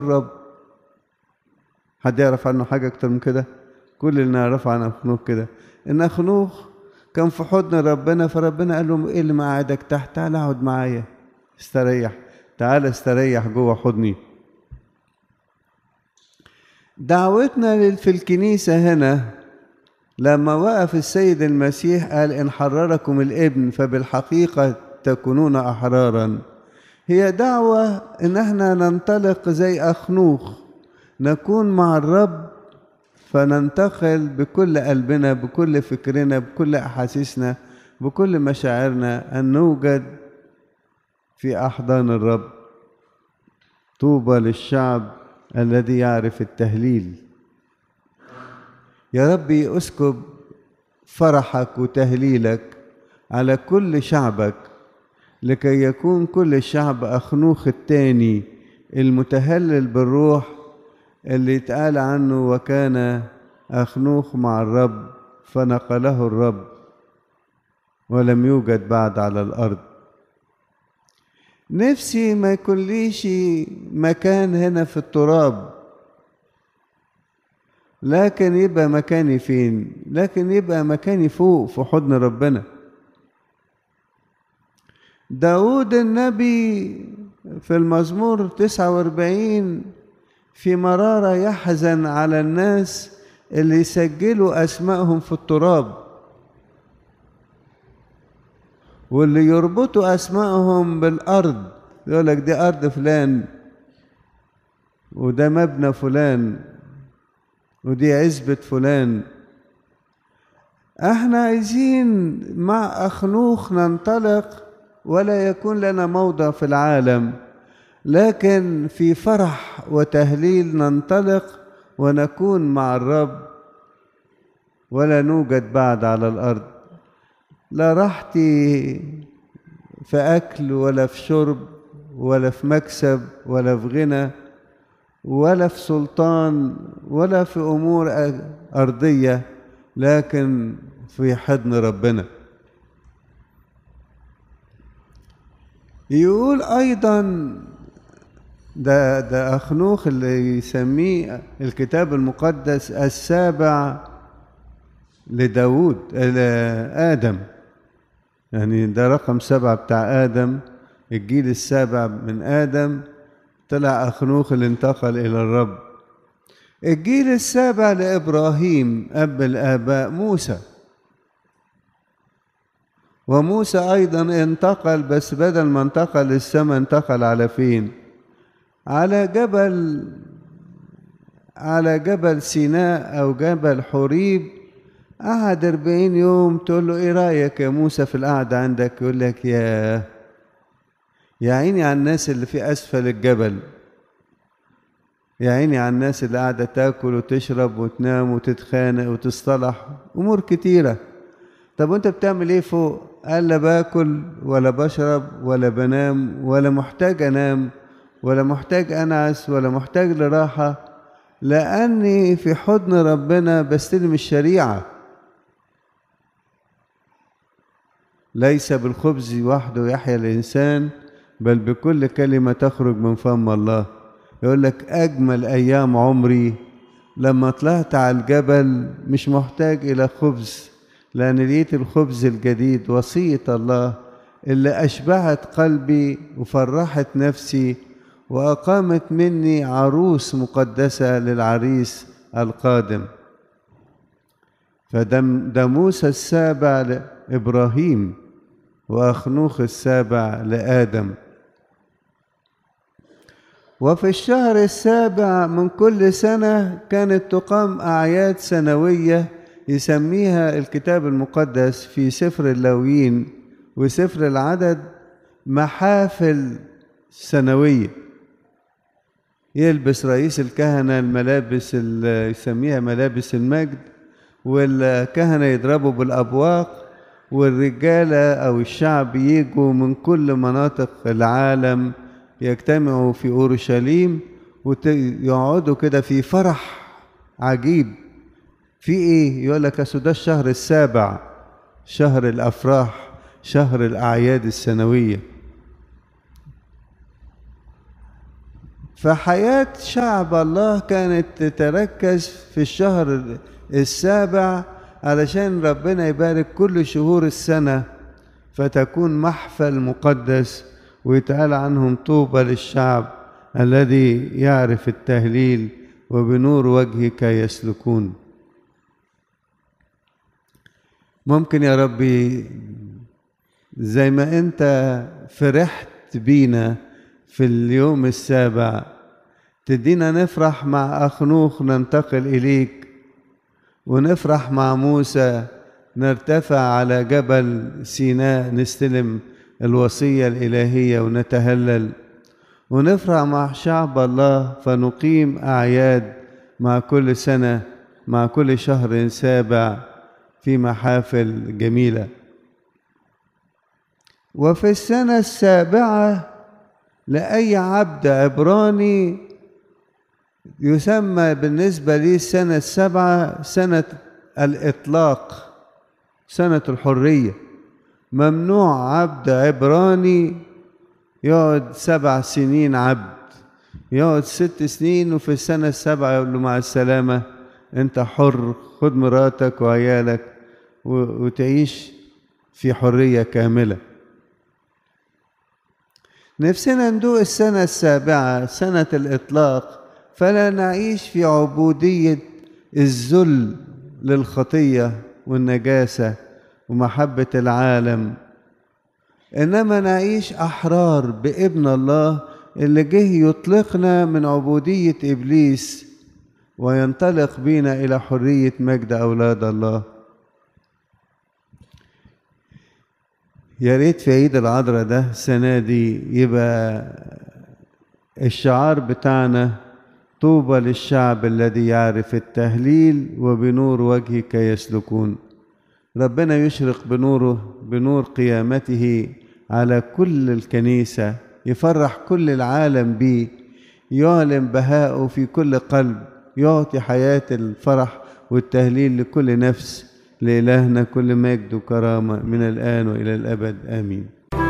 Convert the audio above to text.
الرب حد يعرف عنه حاجة أكتر من كده كل اللي نعرفه عن أخنوخ كده إن أخنوخ كان في حضن ربنا فربنا قال له إيه اللي مقعدك تحت تعالى اقعد معايا استريح تعالى استريح جوه حضني دعوتنا في الكنيسة هنا لما وقف السيد المسيح قال إن حرركم الابن فبالحقيقة تكونون أحرارا هي دعوة إن احنا ننطلق زي أخنوخ نكون مع الرب فننتقل بكل قلبنا بكل فكرنا بكل أحاسيسنا بكل مشاعرنا أن نوجد في أحضان الرب طوبى للشعب الذي يعرف التهليل يا ربي اسكب فرحك وتهليلك على كل شعبك لكي يكون كل الشعب أخنوخ التاني المتهلل بالروح اللي اتقال عنه وكان أخنوخ مع الرب فنقله الرب ولم يوجد بعد على الأرض نفسي ما يكون ليش مكان هنا في التراب لكن يبقى مكاني فين لكن يبقى مكاني فوق في حضن ربنا داود النبي في المزمور 49 في مرارة يحزن على الناس اللي يسجلوا أسمائهم في التراب واللي يربطوا أسمائهم بالأرض يقول لك دي أرض فلان وده مبنى فلان ودي عزبة فلان احنا عايزين مع أخنوخ ننطلق ولا يكون لنا موضع في العالم لكن في فرح وتهليل ننطلق ونكون مع الرب ولا نوجد بعد على الأرض لا راحتي في أكل ولا في شرب ولا في مكسب ولا في غنى ولا في سلطان ولا في أمور أرضية لكن في حضن ربنا يقول أيضا ده ده أخنوخ اللي يسميه الكتاب المقدس السابع لداود لآدم يعني ده رقم سبعة بتاع آدم الجيل السابع من آدم طلع أخنوخ اللي انتقل إلى الرب الجيل السابع لإبراهيم أب الآباء موسى وموسى أيضا انتقل بس بدل ما انتقل للسماء انتقل على فين على جبل على جبل سيناء أو جبل حوريب قعد أربعين يوم تقول له إيه رأيك يا موسى في القعدة عندك يقول لك يا يا عيني على الناس اللي في أسفل الجبل يا عيني على الناس اللي قاعدة تاكل وتشرب وتنام وتتخانق وتصطلح أمور كتيرة طب وأنت بتعمل إيه فوق؟ قال لا باكل ولا بشرب ولا بنام ولا محتاج أنام ولا محتاج أنعس ولا محتاج لراحة لأني في حضن ربنا بستلم الشريعة ليس بالخبز وحده يحيا الإنسان بل بكل كلمة تخرج من فم الله يقول لك أجمل أيام عمري لما طلعت على الجبل مش محتاج إلى خبز لأن لقيت الخبز الجديد وصية الله اللي أشبعت قلبي وفرحت نفسي وأقامت مني عروس مقدسة للعريس القادم فده موسى السابع لإبراهيم وأخنوخ السابع لآدم وفي الشهر السابع من كل سنة كانت تقام أعياد سنوية يسميها الكتاب المقدس في سفر اللاويين وسفر العدد محافل سنوية يلبس رئيس الكهنة الملابس اللي يسميها ملابس المجد والكهنة يضربوا بالأبواق والرجالة أو الشعب يجوا من كل مناطق العالم يجتمعوا في أورشليم ويقعدوا كده في فرح عجيب في إيه؟ يقول لك أصل ده الشهر السابع شهر الأفراح شهر الأعياد السنوية فحياة شعب الله كانت تتركز في الشهر السابع علشان ربنا يبارك كل شهور السنة فتكون محفل مقدس ويتقال عنهم طوبى للشعب الذي يعرف التهليل وبنور وجهك يسلكون ممكن يا ربي زي ما انت فرحت بينا في اليوم السابع تدينا نفرح مع أخنوخ ننتقل إليك ونفرح مع موسى نرتفع على جبل سيناء نستلم الوصية الإلهية ونتهلل ونفرح مع شعب الله فنقيم أعياد مع كل سنة مع كل شهر سابع في محافل جميلة وفي السنة السابعة لأي عبد عبراني يسمى بالنسبة لي السنة السابعة سنة الإطلاق سنة الحرية ممنوع عبد عبراني يقعد سبع سنين عبد يقعد ست سنين وفي السنة السابعة يقول له مع السلامة أنت حر خد مراتك وعيالك وتعيش في حرية كاملة نفسنا ندوق السنة السابعة سنة الإطلاق فلا نعيش في عبودية الذل للخطية والنجاسة ومحبة العالم إنما نعيش أحرار بابن الله اللي جه يطلقنا من عبودية إبليس وينطلق بينا إلى حرية مجد أولاد الله يا ريت في عيد العذراء ده السنة دي يبقى الشعار بتاعنا طوبى للشعب الذي يعرف التهليل وبنور وجهك يسلكون ربنا يشرق بنوره بنور قيامته على كل الكنيسة يفرح كل العالم بيه يعلن بهاءه في كل قلب يعطي حياة الفرح والتهليل لكل نفس لإلهنا كل مجد وكرامة من الآن وإلى الأبد آمين